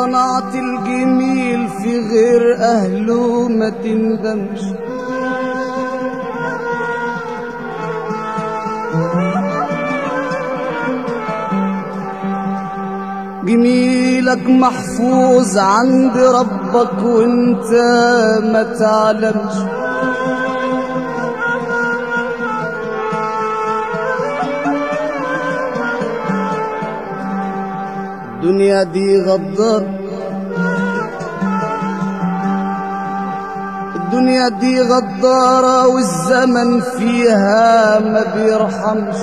صنعت الجميل في غير أهله ما تندمش جميلك محفوظ عند ربك وانت ما تعلمش الدنيا دي غدار الدنيا دي غدارة والزمن فيها ما بيرحمش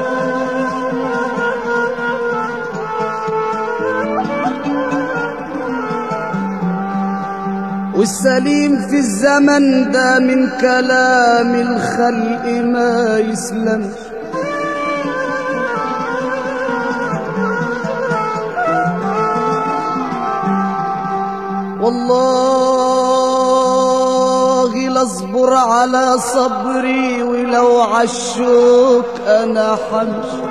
والسليم في الزمن ده من كلام الخلق ما يسلمش والله لاصبر على صبري ولو عالشوك انا حمش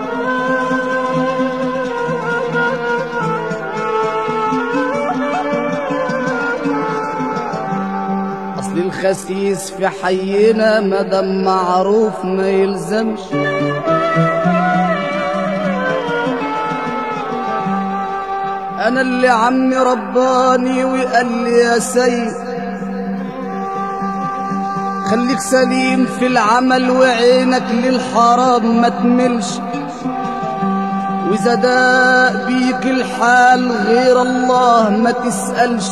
اصل الخسيس في حينا مدام معروف ما يلزمش انا اللي عمي رباني وقال لي يا سيد خليك سليم في العمل وعينك للحرام ما تملش واذا داق بيك الحال غير الله ما تسألش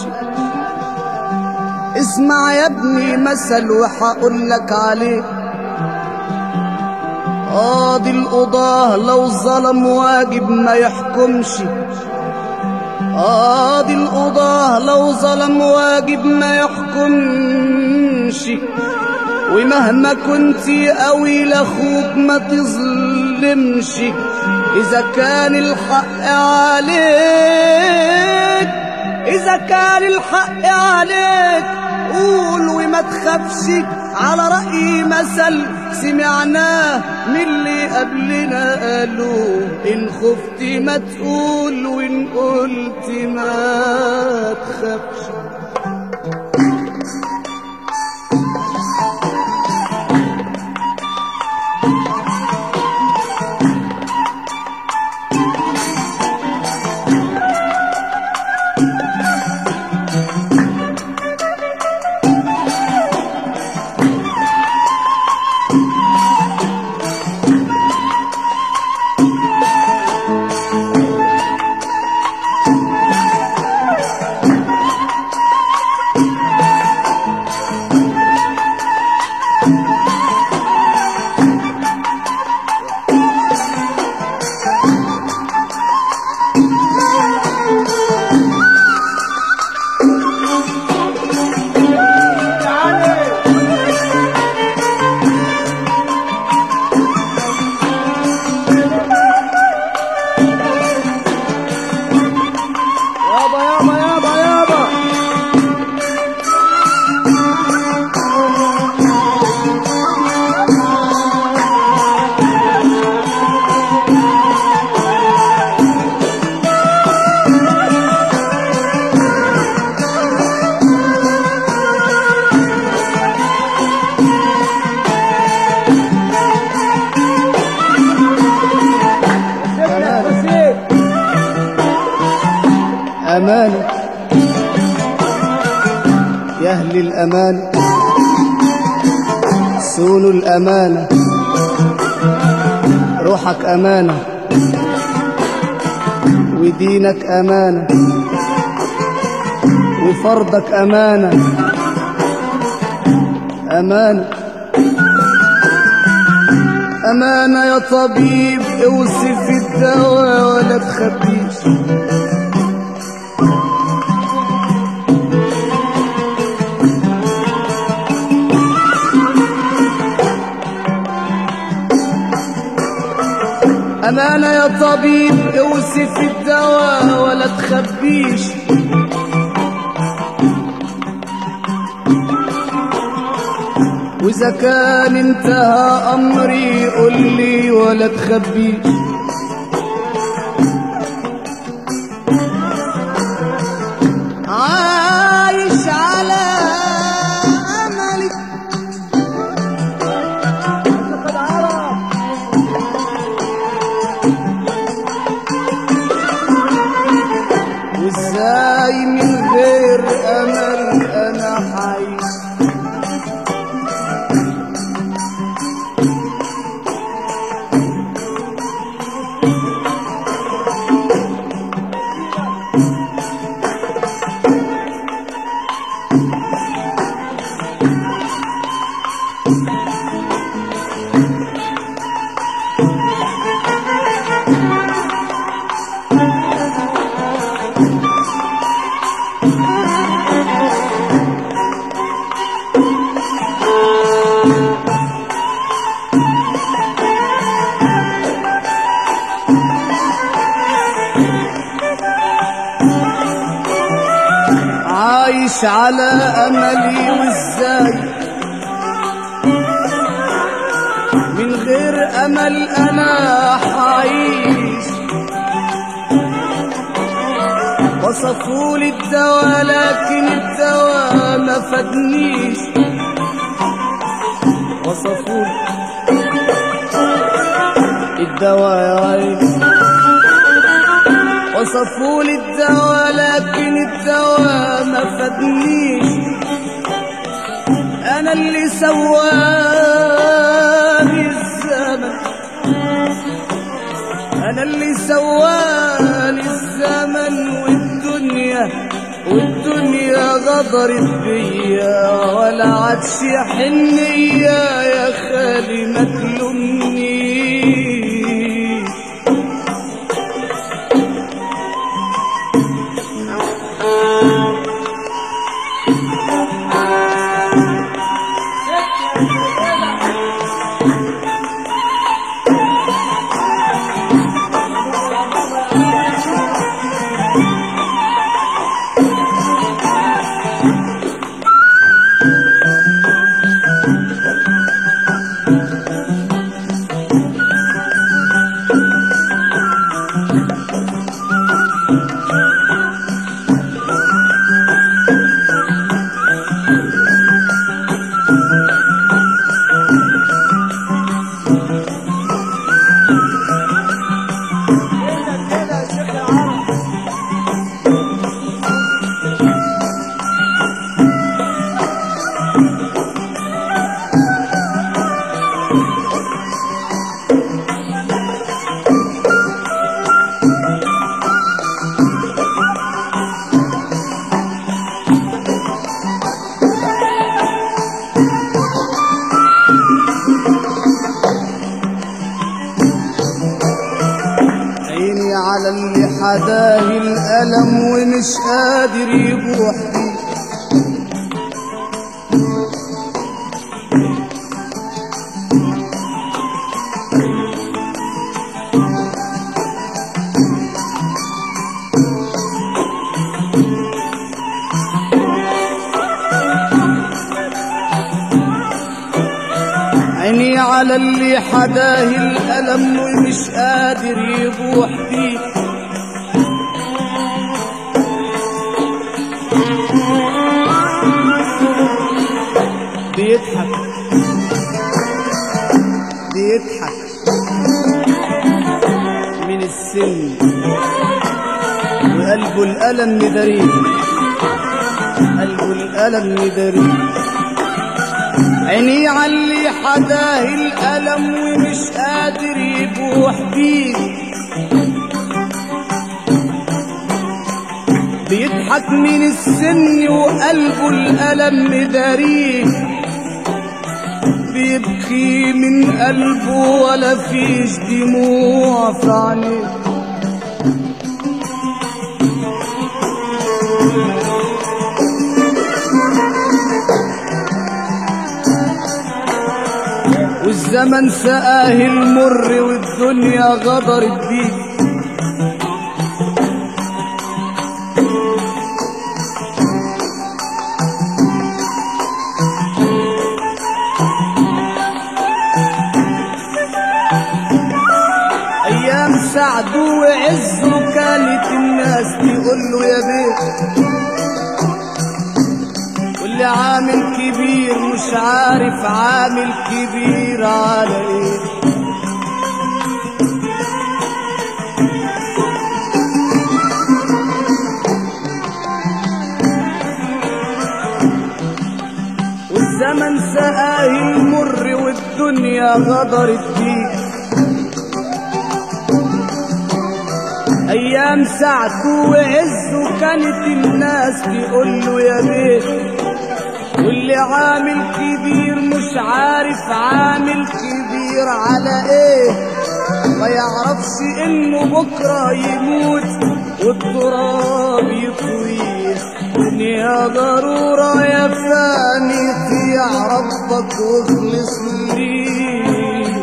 اسمع يا ابني مثل وحقول لك عليه قاضي القضاه لو ظلم واجب ما يحكمش قاضي القضاه لو ظلم واجب ما يحكمش ومهما كنت قوي لاخوك ما تظلمش اذا كان الحق عليك اذا كان الحق عليك قول وما تخافش على رأي مثل سمعناه من اللي قبلنا قالوا إن خفت ما تقول وإن قلت ما تخافش يابا يابا يابا يابا سيبنا حسين أمانة يا أهل الأمانة صونوا الأمانة روحك أمانة ودينك أمانة وفرضك أمانة أمانة أمانة يا طبيب اوصف الدواء ولا تخبيش أمانة يا طبيب اوصف الدواء ولا تخبيش وإذا كان انتهى أمري قل لي ولا تخبيش عايش على املي وازاي من غير امل انا حعيش وصفوا لي الدواء لكن الدواء ما فادنيش وصفوا لي الدواء يا عيني وصفوا لي الدواء لكن الدواء ما فادنيش انا اللي سواني الزمن انا اللي سواني الزمن والدنيا والدنيا غدرت بيا ولا عادش حنية يا خالي ما تلومنيش كده يا شيخ العرب عيني على اللي حداه الألم ومش قادر يبوح بيه عيني على اللي حداه الألم ومش قادر يبوح بيه بيضحك بيضحك من السن وقلبه الألم مداريه قلبه الألم مداريه عيني علي حداه الألم ومش قادر يبوح بيه بيضحك من السن وقلبه الألم مداريه بيبكي من قلبه ولا فيش دموع في عينيه والزمن سقاه المر والدنيا غدرت بيه ايام سعده وعزه كانت الناس تقول له يا بيه واللي عامل كبير مش عارف عامل كبير على ايه والزمن سقاه المر والدنيا غدرت بيه ايام سعده وعزه كانت الناس تقول له يا بيه واللي عامل كبير مش عارف عامل كبير على ايه ما يعرفش انه بكره يموت والتراب يطويه دنيا ضرورة يا فاني طيع ربك واخلص ليه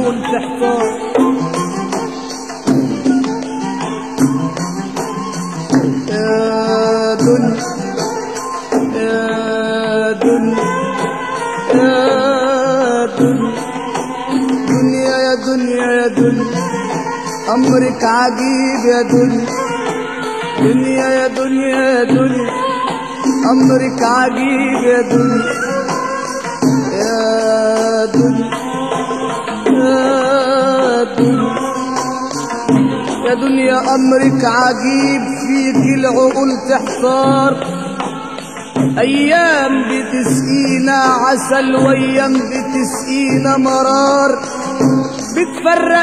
العقول تحتار يا دنيا يا دنيا يا دنيا دنيا يا دنيا يا دنيا أمرك عجيب يا دنيا دنيا يا دنيا يا دنيا أمرك عجيب يا دنيا يا دنيا يا دنيا يا دنيا أمرك عجيب فيك العقول تحتار أيام بتسقينا عسل وأيام بتسقينا مرار بتفرق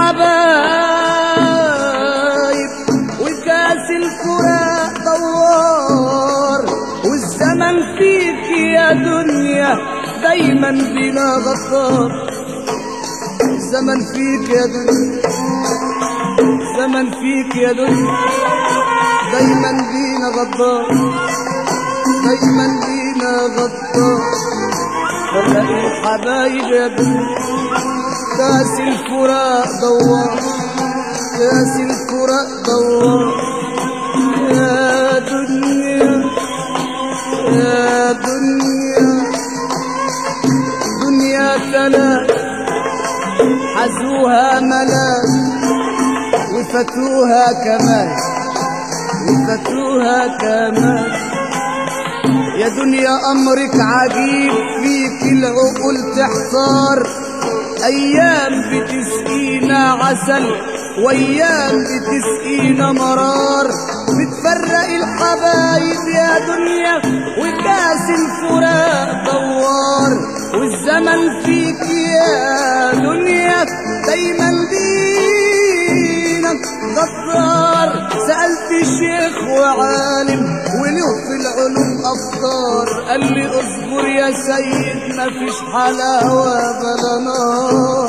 الحبايب وكاس الفراق دوار والزمن فيك يا دنيا دايما بلا غدار الزمن فيك يا دنيا الزمن فيك يا دنيا دايما بينا غدار دايما بينا غدار فرق الحبايب يا دنيا كاس الفراق دوار كاس الفراق دوار يا دنيا يا دنيا دنيا ثلاث حزوها ملاك وفتوها كمان وفتوها كمان يا دنيا أمرك عجيب فيك العقول تحتار أيام بتسقينا عسل وأيام بتسقينا مرار بتفرق الحبايب يا دنيا وكاس الفراق دوار والزمن فيك يا دنيا دايما بينا غدار سألت شيخ وعالم وله في العلوم أفكار قال لي اصبر يا سيد مفيش حلاوة بلا نار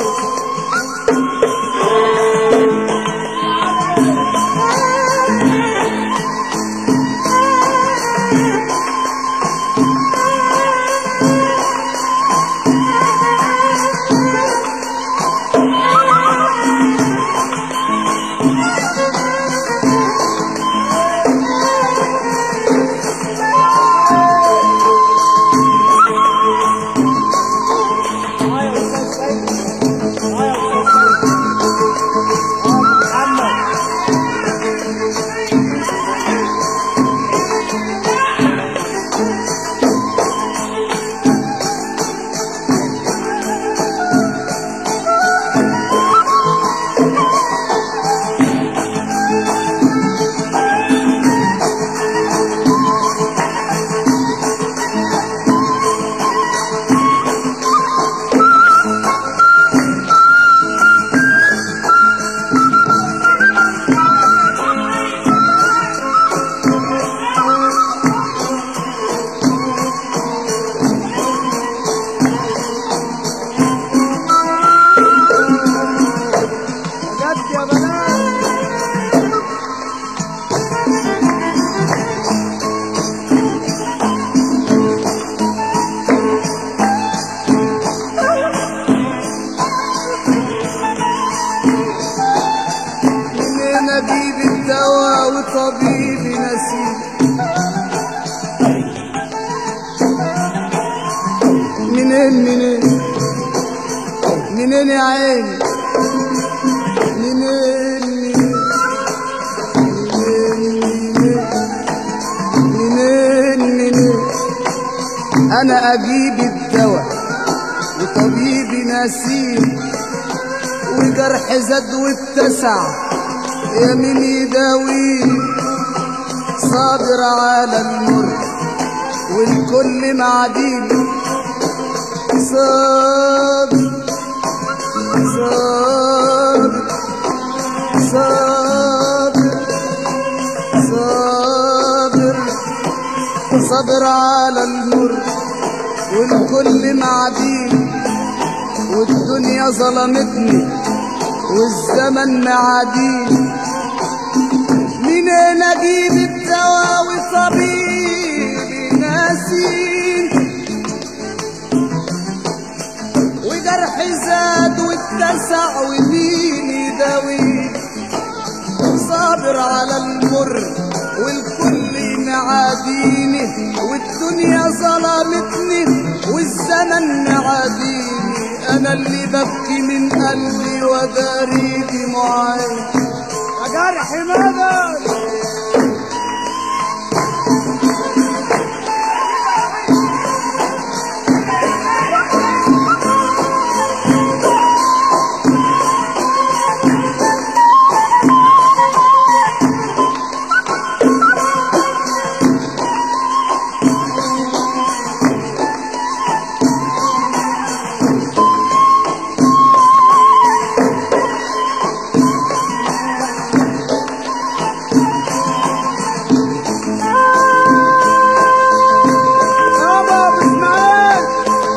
معايا استاذ سيد معايا استاذ سيد اه محمد بجد يا بنات منين اجيب الدواء وطبيبي نسيب منين منين منين يا عيني منين منين منين منين منين انا اجيب الدواء وطبيبي نسيب وجرح زاد واتسع يا مين يداوي صابر على المر والكل معدين صابر صابر صابر صابر صابر على المر والكل معدين والدنيا ظلمتني والزمن معادين منين اجيب الدواء وطبيبي ناسين وجرحي زاد واتسع اتسع وديني داوي صابر على المر والكل معاديني والدنيا ظلمتني والزمن معاديني انا اللي ببكي من قلبي وداري دموعي يا جرح ماذا يابا ابو اسماعيل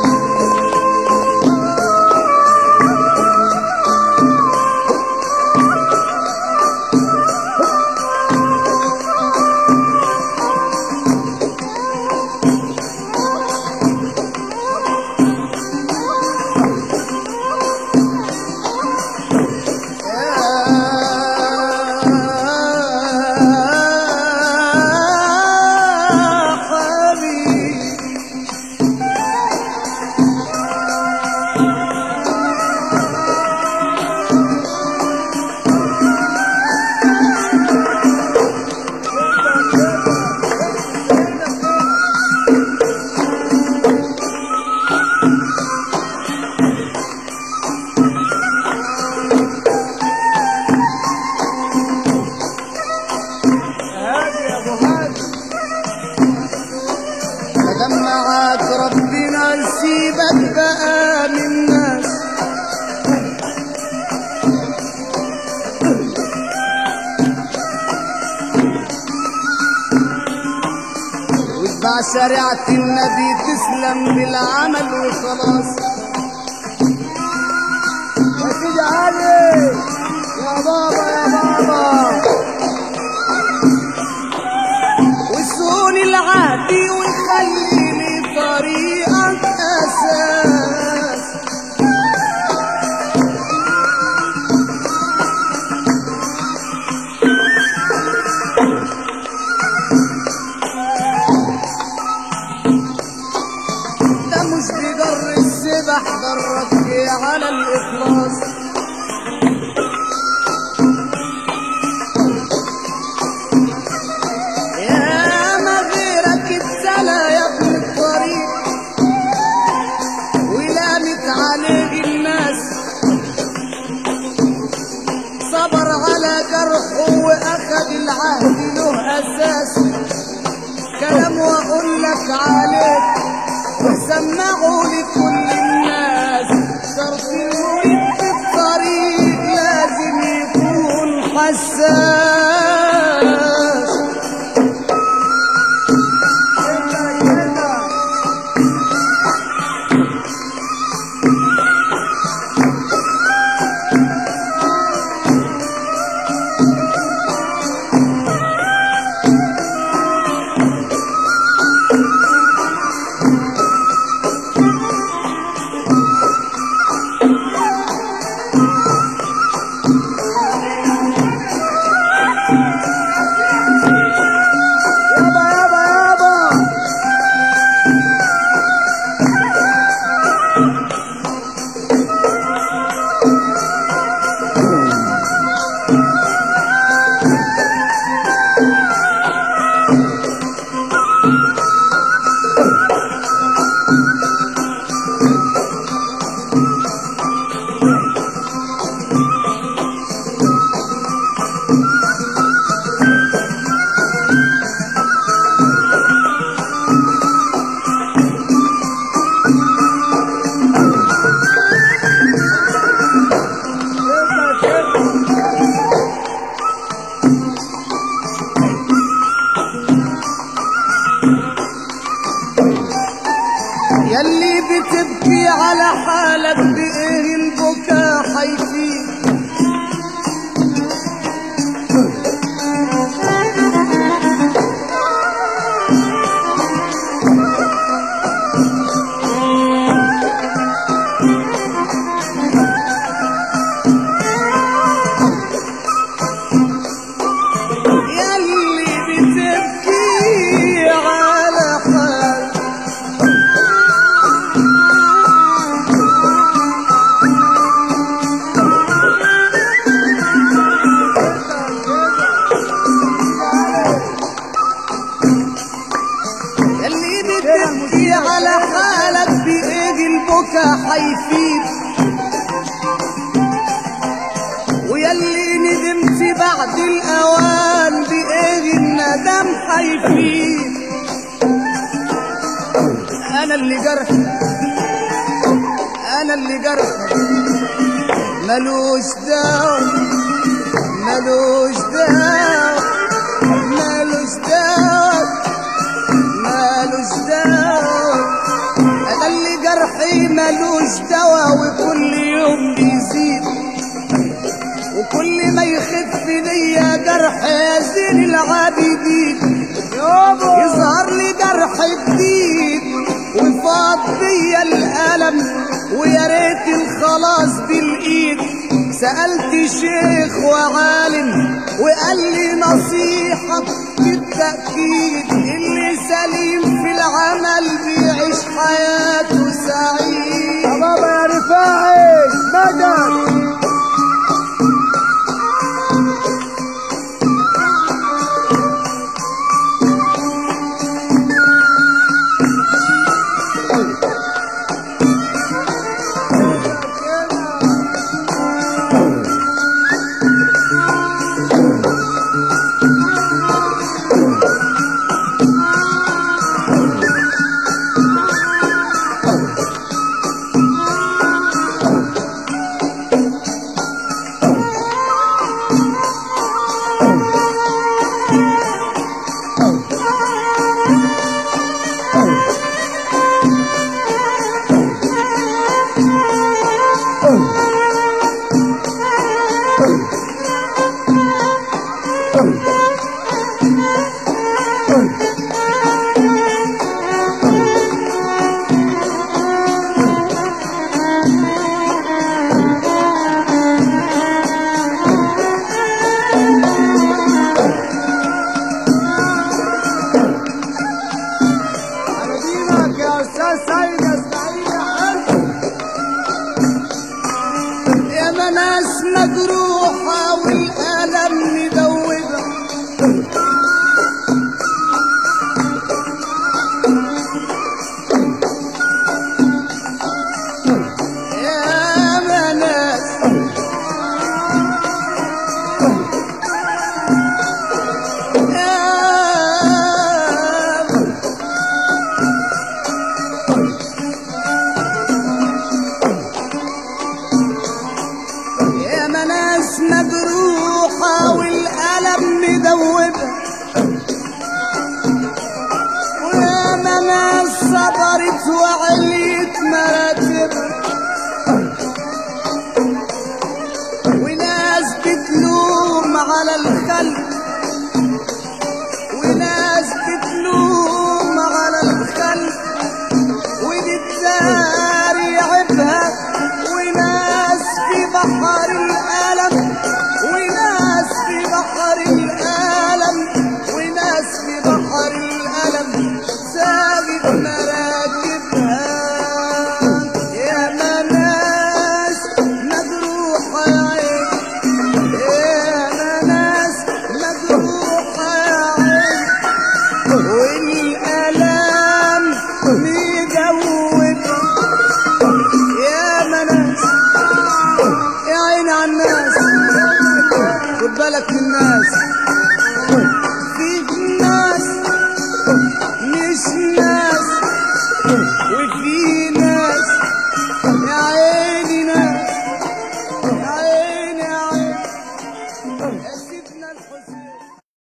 يا حبيبي هادي يا ابو هادي مادام معاك ربنا يسيبك بقى من الناس واتبع شريعة النبي تسلم بالعمل وخلاص يا سيدي علي يا بابا يا بابا وسون العادي وخلي لي طريقك اساس ده مش بجر السبح درك على الاخلاص يا ما غيرك ابتلى يا ابن الطريق ولامت عليه الناس صبر على جرحه واخد العهد له اساس كلام واقول لك عليه وسمعه لكل الناس شرط المريد في الطريق لازم يكون حساس كده كده يابا يابا يابا كده كده يلي بتبكي على حالك بإيه البكا حيفيد حيفيد ويلي ندمت بعد الاوان بايه الندم حيفيد انا اللي جرحي انا اللي جرحي ملوش داو ملوش داو ملوش داو ملوش داو انا اللي جرحي ملوش دوا وكل يوم بيزيد وكل ما يخف ليا جرح يزين العابدين يظهر لي جرح جديد وفاض بيا الألم ويا ريت الخلاص بالإيد سألت شيخ وعالم وقال لي نصيحة بالتأكيد اللي سليم في العمل بيعيش حياته سعيد يا بابا يا رفاعي مدد على دينك يا استاذ سيد اسماعيل يا حلو يا ما ناس مجروحة والألم مدوبة يا ما ناس يا يا ناس مجروحة والألم مدوبة ويا ناس صبرت وعليت مراتبها وناس بتلوم على الخلق وناس بتلوم على الخلق ودي تداري عيبها وناس في بحر الألم وناس في بحر الألم وناس في بحر الألم سابت مراكبها يا ما ناس مجروحة يا عين يا ما ناس مجروحة يا عين والألم مجود يا مناس يا عين على الناس خد بالك من الناس في ناس مش ناس وفي ناس يا عيني ناس يا عيني يا عيني